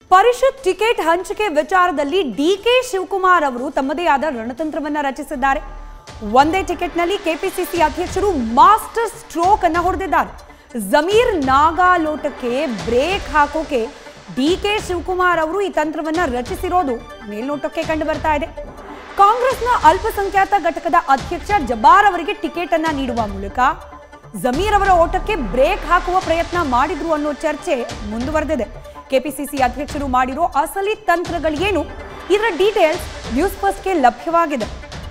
ಪರಿಷತ್ ticket ಹಂಚಿಕೆ ವಿಚಾರದಲ್ಲಿ DK Shivakumar ಅವರು ತಮ್ಮದೇ ಆದ ರಣತಂತ್ರವನ್ನ ರಚಿಸಿದ್ದಾರೆ ಒಂದೇ ಟಿಕೆಟ್ನಲ್ಲಿ ಕೆಪಿಸಿಸಿ ಅಧ್ಯಕ್ಷರು ಮಾಸ್ಟರ್ ಸ್ಟ್ರೋಕ್ ಅನ್ನ ಹೊಡೆದಿದ್ದಾರೆ ಜಮೀರ್ ನಾಗಾಲೋಟಕ್ಕೆ ಬ್ರೇಕ್ ಹಾಕೋಕೆ ಡಿಕೆ ಶಿವಕುಮಾರ್ ಅವರು ಈ ತಂತ್ರವನ್ನ ರಚಿಸಿರೋದು ಮೇಲ್ನೋಟಕ್ಕೆ ಕಂಡು ಬರ್ತಾ ಇದೆ ಕಾಂಗ್ರೆಸ್ನ ಅಲ್ಪಸಂಖ್ಯಾತ ಘಟಕದ ಅಧ್ಯಕ್ಷ ಜಬಾರ್ ಅವರಿಗೆ ಟಿಕೆಟ್ ಅನ್ನ ನೀಡುವ ಮೂಲಕ ಜಮೀರ್ ಅವರ ಓಟಕ್ಕೆ ಬ್ರೇಕ್ ಹಾಕುವ ಪ್ರಯತ್ನ ಮಾಡಿದ್ರು ಅನ್ನೋ ಚರ್ಚೆ ಮುಂದುವರೆದಿದೆ ಕೆಪಿಸಿಸಿ ಅಧ್ಯಕ್ಷರು ಮಾಡಿರೋ ಅಸಲಿ ತಂತ್ರಗಳೇನು ಇದರ ಡೀಟೇಲ್ಸ್ ನ್ಯೂಸ್ ಫಸ್ಟ್ಗೆ ಲಭ್ಯವಾಗಿದೆ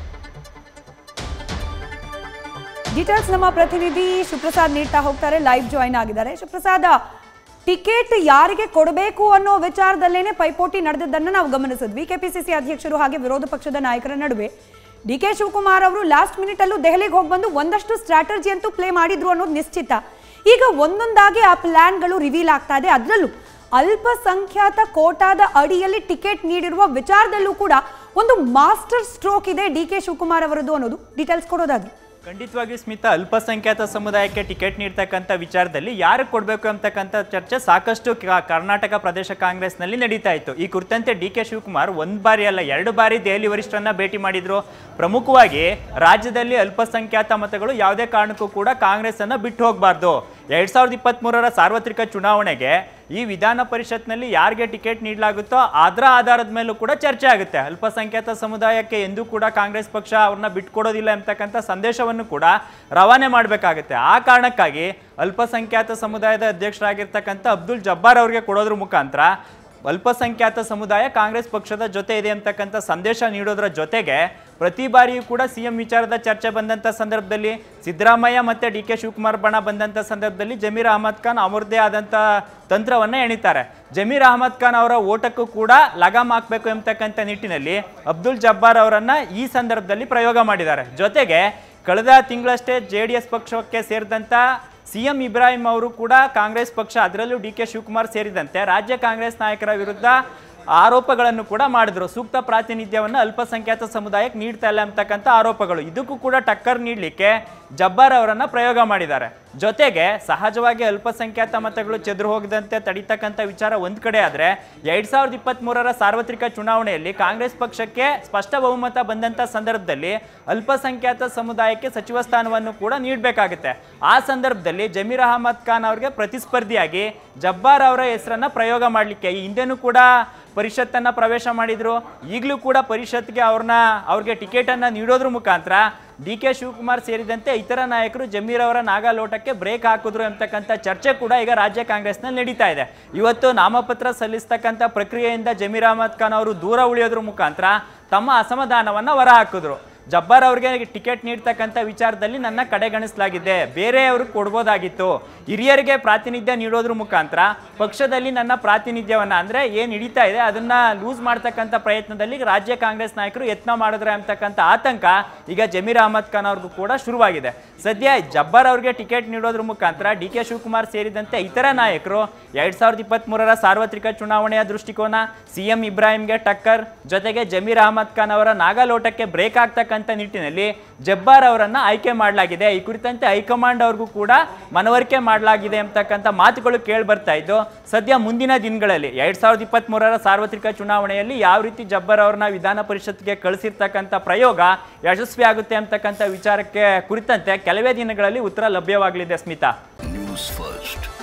ಡೀಟೇಲ್ಸ್ ನಮ್ಮ ಪ್ರತಿನಿಧಿ ಶಿವಪ್ರಸಾದ್ ನೀಡ್ತಾ ಹೋಗ್ತಾರೆ ಲೈವ್ ಜಾಯಿನ್ ಆಗಿದ್ದಾರೆ ಶಿವಪ್ರಸಾದ್ ಟಿಕೆಟ್ ಯಾರಿಗೆ ಕೊಡಬೇಕು ಅನ್ನೋ ವಿಚಾರದಲ್ಲೇನೆ ಪೈಪೋಟಿ ನಡೆದಿದ್ದನ್ನು ನಾವು ಗಮನಿಸಿದ್ವಿ ಕೆಪಿಸಿಸಿ ಅಧ್ಯಕ್ಷರು ಹಾಗೆ ವಿರೋಧ ಪಕ್ಷದ ನಾಯಕರ ನಡುವೆ ಡಿ ಕೆ ಶಿವಕುಮಾರ್ ಅವರು ಲಾಸ್ಟ್ ಮಿನಿಟ್ ಅಲ್ಲೂ ದೆಹಲಿಗೆ ಹೋಗಿ ಬಂದು ಒಂದಷ್ಟು ಸ್ಟ್ರಾಟಜಿ ಅಂತೂ ಪ್ಲೇ ಮಾಡಿದ್ರು ಅನ್ನೋದು ನಿಶ್ಚಿತ ಈಗ ಒಂದೊಂದಾಗಿ ಆ ಪ್ಲಾನ್ಗಳು ರಿವೀಲ್ ಆಗ್ತಾ ಇದೆ ಅದರಲ್ಲೂ ಅಲ್ಪಸಂಖ್ಯಾತ ಕೋಟಾದ ಅಡಿಯಲ್ಲಿ ಟಿಕೆಟ್ ನೀಡಿರುವ ವಿಚಾರದಲ್ಲೂ ಕೂಡ ಒಂದು ಮಾಸ್ಟರ್ ಸ್ಟ್ರೋಕ್ ಇದೆ ಡಿ ಕೆ ಶಿವಕುಮಾರ್ ಅವರದ್ದು ಅನ್ನೋದು ಡೀಟೇಲ್ಸ್ ಕೊಡೋದಾದ್ರೆ ಖಂಡಿತವಾಗಿಯೂ ಸ್ಮಿತಾ ಅಲ್ಪಸಂಖ್ಯಾತ ಸಮುದಾಯಕ್ಕೆ ಟಿಕೆಟ್ ನೀಡ್ತಕ್ಕಂಥ ವಿಚಾರದಲ್ಲಿ ಯಾರಿಗೆ ಕೊಡಬೇಕು ಅಂತಕ್ಕಂಥ ಚರ್ಚೆ ಸಾಕಷ್ಟು ಕ- ಕರ್ನಾಟಕ ಪ್ರದೇಶ ಕಾಂಗ್ರೆಸ್ನಲ್ಲಿ ನಡೀತಾ ಇತ್ತು ಈ ಕುರಿತಂತೆ ಡಿ ಕೆ ಶಿವಕುಮಾರ್ ಒಂದು ಬಾರಿ ಅಲ್ಲ ಎರಡು ಬಾರಿ ದೆಹಲಿ ವರಿಷ್ಠರನ್ನ ಭೇಟಿ ಮಾಡಿದ್ರು ಪ್ರಮುಖವಾಗಿ ರಾಜ್ಯದಲ್ಲಿ ಅಲ್ಪಸಂಖ್ಯಾತ ಮತಗಳು ಯಾವುದೇ ಕಾರಣಕ್ಕೂ ಕೂಡ ಕಾಂಗ್ರೆಸ್ ಅನ್ನ ಬಿಟ್ಟು ಹೋಗಬಾರ್ದು ಎರಡ್ ಸಾವಿರದ ಇಪ್ಪತ್ತ್ ಸಾರ್ವತ್ರಿಕ ಚುನಾವಣೆಗೆ ಈ ವಿಧಾನ ಪರಿಷತ್ನಲ್ಲಿ ಯಾರಿಗೆ ಟಿಕೆಟ್ ನೀಡಲಾಗುತ್ತೋ ಅದರ ಆಧಾರದ ಮೇಲೂ ಕೂಡ ಚರ್ಚೆ ಆಗುತ್ತೆ ಅಲ್ಪಸಂಖ್ಯಾತ ಸಮುದಾಯಕ್ಕೆ ಎಂದೂ ಕೂಡ ಕಾಂಗ್ರೆಸ್ ಪಕ್ಷ ಅವ್ರನ್ನ ಬಿಟ್ಕೊಡೋದಿಲ್ಲ ಎಂಬತಕ್ಕಂಥ ಸಂದೇಶವನ್ನು ಕೂಡ ರವಾನೆ ಮಾಡಬೇಕಾಗುತ್ತೆ ಆ ಕಾರಣಕ್ಕಾಗಿ ಅಲ್ಪಸಂಖ್ಯಾತ ಸಮುದಾಯದ ಅಧ್ಯಕ್ಷರಾಗಿರ್ತಕ್ಕಂಥ ಅಬ್ದುಲ್ ಜಬ್ಬಾರ್ ಅವರಿಗೆ ಕೊಡೋದ್ರ ಮುಖಾಂತರ ಅಲ್ಪಸಂಖ್ಯಾತ ಸಮುದಾಯ ಕಾಂಗ್ರೆಸ್ ಪಕ್ಷದ ಜೊತೆ ಇದೆ ಅಂತಕ್ಕಂಥ ಸಂದೇಶ ನೀಡೋದ್ರ ಜೊತೆಗೆ ಪ್ರತಿ ಬಾರಿಯೂ ಕೂಡ ಸಿ ಎಂ ವಿಚಾರದ ಚರ್ಚೆ ಬಂದಂಥ ಸಂದರ್ಭದಲ್ಲಿ ಸಿದ್ದರಾಮಯ್ಯ ಮತ್ತು ಡಿ ಕೆ ಶಿವಕುಮಾರ್ ಬಣ ಬಂದಂಥ ಸಂದರ್ಭದಲ್ಲಿ ಜಮೀರ್ ಅಹಮದ್ ಖಾನ್ ಅವರದ್ದೇ ಆದಂಥ ತಂತ್ರವನ್ನು ಎಣಿತಾರೆ ಜಮೀರ್ ಅಹಮದ್ ಖಾನ್ ಅವರ ಓಟಕ್ಕೂ ಕೂಡ ಲಗಾಮ್ ಹಾಕಬೇಕು ಎಂಬತಕ್ಕಂಥ ನಿಟ್ಟಿನಲ್ಲಿ ಅಬ್ದುಲ್ ಜಬ್ಬಾರ್ ಅವರನ್ನ ಈ ಸಂದರ್ಭದಲ್ಲಿ ಪ್ರಯೋಗ ಮಾಡಿದ್ದಾರೆ ಜೊತೆಗೆ ಕಳೆದ ತಿಂಗಳಷ್ಟೇ ಜೆ ಡಿ ಎಸ್ ಪಕ್ಷಕ್ಕೆ ಸೇರಿದಂಥ ಸಿ ಎಂ ಇಬ್ರಾಹಿಂ ಅವರು ಕೂಡ ಕಾಂಗ್ರೆಸ್ ಪಕ್ಷ ಅದರಲ್ಲೂ ಡಿ ಕೆ ಶಿವಕುಮಾರ್ ಸೇರಿದಂತೆ ರಾಜ್ಯ ಕಾಂಗ್ರೆಸ್ ನಾಯಕರ ವಿರುದ್ಧ ಆರೋಪಗಳನ್ನು ಕೂಡ ಮಾಡಿದ್ರು ಸೂಕ್ತ ಪ್ರಾತಿನಿಧ್ಯವನ್ನು ಅಲ್ಪಸಂಖ್ಯಾತ ಸಮುದಾಯಕ್ಕೆ ನೀಡ್ತಾ ಇಲ್ಲ ಅಂತಕ್ಕಂಥ ಆರೋಪಗಳು ಇದಕ್ಕೂ ಕೂಡ ಟಕ್ಕರ್ ನೀಡಲಿಕ್ಕೆ ಜಬ್ಬಾರ್ ಅವರನ್ನ ಪ್ರಯೋಗ ಮಾಡಿದ್ದಾರೆ ಜೊತೆಗೆ ಸಹಜವಾಗಿ ಅಲ್ಪಸಂಖ್ಯಾತ ಮತಗಳು ಚೆದ್ರು ಹೋಗದಂತೆ ತಡಿತಕ್ಕಂಥ ವಿಚಾರ ಒಂದ್ ಕಡೆ ಆದ್ರೆ ಎರಡ್ ಸಾವಿರದ ಇಪ್ಪತ್ತ್ ಮೂರರ ಸಾರ್ವತ್ರಿಕ ಚುನಾವಣೆಯಲ್ಲಿ ಕಾಂಗ್ರೆಸ್ ಪಕ್ಷಕ್ಕೆ ಸ್ಪಷ್ಟ ಬಹುಮತ ಬಂದಂತ ಸಂದರ್ಭದಲ್ಲಿ ಅಲ್ಪಸಂಖ್ಯಾತ ಸಮುದಾಯಕ್ಕೆ ಸಚಿವ ಸ್ಥಾನವನ್ನು ಕೂಡ ನೀಡಬೇಕಾಗುತ್ತೆ ಆ ಸಂದರ್ಭದಲ್ಲಿ ಜಮೀರ್ ಅಹಮದ್ ಖಾನ್ ಅವರಿಗೆ ಪ್ರತಿಸ್ಪರ್ಧಿಯಾಗಿ ಜಬ್ಬಾರ್ ಅವರ ಹೆಸರನ್ನ ಪ್ರಯೋಗ ಮಾಡಲಿಕ್ಕೆ ಈ ಹಿಂದೆನೂ ಕೂಡ ಪರಿಷತ್ತನ್ನ ಪ್ರವೇಶ ಮಾಡಿದ್ರು ಈಗಲೂ ಕೂಡ ಪರಿಷತ್ಗೆ ಅವ್ರನ್ನ ಅವ್ರಿಗೆ ಟಿಕೆಟ್ ಅನ್ನ ನೀಡೋದ್ರ ಮುಖಾಂತರ ಡಿ ಕೆ ಶಿವಕುಮಾರ್ ಸೇರಿದಂತೆ ಇತರ ನಾಯಕರು ಜಮೀರ್ ಅವರ ನಾಗಾಲೋಟಕ್ಕೆ ಬ್ರೇಕ್ ಹಾಕಿದ್ರು ಅಂತಕ್ಕಂಥ ಚರ್ಚೆ ಕೂಡ ಈಗ ರಾಜ್ಯ ಕಾಂಗ್ರೆಸ್ನಲ್ಲಿ ನಡೀತಾ ಇದೆ ಇವತ್ತು ನಾಮಪತ್ರ ಸಲ್ಲಿಸ್ತಕ್ಕಂಥ ಪ್ರಕ್ರಿಯೆಯಿಂದ ಜಮೀರ್ ಅಹಮದ್ ಖಾನ್ ಅವರು ದೂರ ಉಳಿಯೋದ್ರ ಮುಖಾಂತರ ತಮ್ಮ ಅಸಮಾಧಾನವನ್ನ ಹೊರ ಹಾಕಿದ್ರು ಜಬ್ಬಾರ್ ಅವ್ರಿಗೆ ಟಿಕೆಟ್ ನೀಡ್ತಕ್ಕಂಥ ವಿಚಾರದಲ್ಲಿ ನನ್ನ ಕಡೆಗಣಿಸಲಾಗಿದೆ ಬೇರೆಯವ್ರಿಗೆ ಕೊಡ್ಬೋದಾಗಿತ್ತು ಹಿರಿಯರಿಗೆ ಪ್ರಾತಿನಿಧ್ಯ ನೀಡೋದ್ರ ಮುಖಾಂತರ ಪಕ್ಷದಲ್ಲಿ ನನ್ನ ಪ್ರಾತಿನಿಧ್ಯವನ್ನ ಅಂದ್ರೆ ಏನ್ ಹಿಡಿತಾ ಇದೆ ಅದನ್ನ ಲೂಸ್ ಮಾಡ್ತಕ್ಕಂಥ ಪ್ರಯತ್ನದಲ್ಲಿ ರಾಜ್ಯ ಕಾಂಗ್ರೆಸ್ ನಾಯಕರು ಯತ್ನ ಮಾಡಿದ್ರೆ ಅಂತಕ್ಕಂಥ ಆತಂಕ ಈಗ ಜಮೀರ್ ಅಹಮದ್ ಖಾನ್ ಅವ್ರಿಗೂ ಕೂಡ ಶುರುವಾಗಿದೆ ಸದ್ಯ ಜಬ್ಬಾರ್ ಅವ್ರಿಗೆ ಟಿಕೆಟ್ ನೀಡೋದ್ರ ಮುಖಾಂತರ ಡಿ ಕೆ ಶಿವಕುಮಾರ್ ಸೇರಿದಂತೆ ಇತರ ನಾಯಕರು ಎರಡ್ ಸಾವಿರದ ಇಪ್ಪತ್ತ್ ಮೂರರ ಸಾರ್ವತ್ರಿಕ ಚುನಾವಣೆಯ ದೃಷ್ಟಿಕೋನ ಸಿಎಂ ಇಬ್ರಾಹಿಂಗೆ ಟಕ್ಕರ್ ಜೊತೆಗೆ ಜಮೀರ್ ಅಹಮದ್ ಖಾನ್ ಅವರ ನಾಗಾಲೋಟಕ್ಕೆ ಬ್ರೇಕ್ ಆಗ್ತಕ್ಕಂಥ ನಿಟ್ಟಿನಲ್ಲಿ ಜಬ್ಬಾರ್ ಅವರನ್ನ ಆಯ್ಕೆ ಮಾಡಲಾಗಿದೆ ಈ ಕುರಿತಂತೆ ಹೈಕಮಾಂಡ್ ಅವ್ರಿಗೂ ಕೂಡ ಮನವರಿಕೆ ಮಾಡಲಾಗಿದೆ ಅಂತಕ್ಕಂಥ ಮಾತುಗಳು ಕೇಳಿ ಬರ್ತಾ ಇದ್ದು ಸದ್ಯ ಮುಂದಿನ ದಿನಗಳಲ್ಲಿ ಎರಡ್ ಸಾವಿರದ ಇಪ್ಪತ್ತ್ ಮೂರರ ಸಾರ್ವತ್ರಿಕ ಚುನಾವಣೆಯಲ್ಲಿ ಯಾವ ರೀತಿ ಜಬ್ಬರ್ ಅವ್ರನ್ನ ವಿಧಾನ ಪರಿಷತ್ಗೆ ಕಳಿಸಿರ್ತಕ್ಕಂಥ ಪ್ರಯೋಗ ಯಶಸ್ವಿ ಆಗುತ್ತೆ ಅಂತಕ್ಕಂಥ ವಿಚಾರಕ್ಕೆ ಕುರಿತಂತೆ ಕೆಲವೇ ದಿನಗಳಲ್ಲಿ ಉತ್ತರ ಲಭ್ಯವಾಗಲಿದೆ ಸ್ಮಿತಾ ನ್ಯೂಸ್ ಫಸ್ಟ್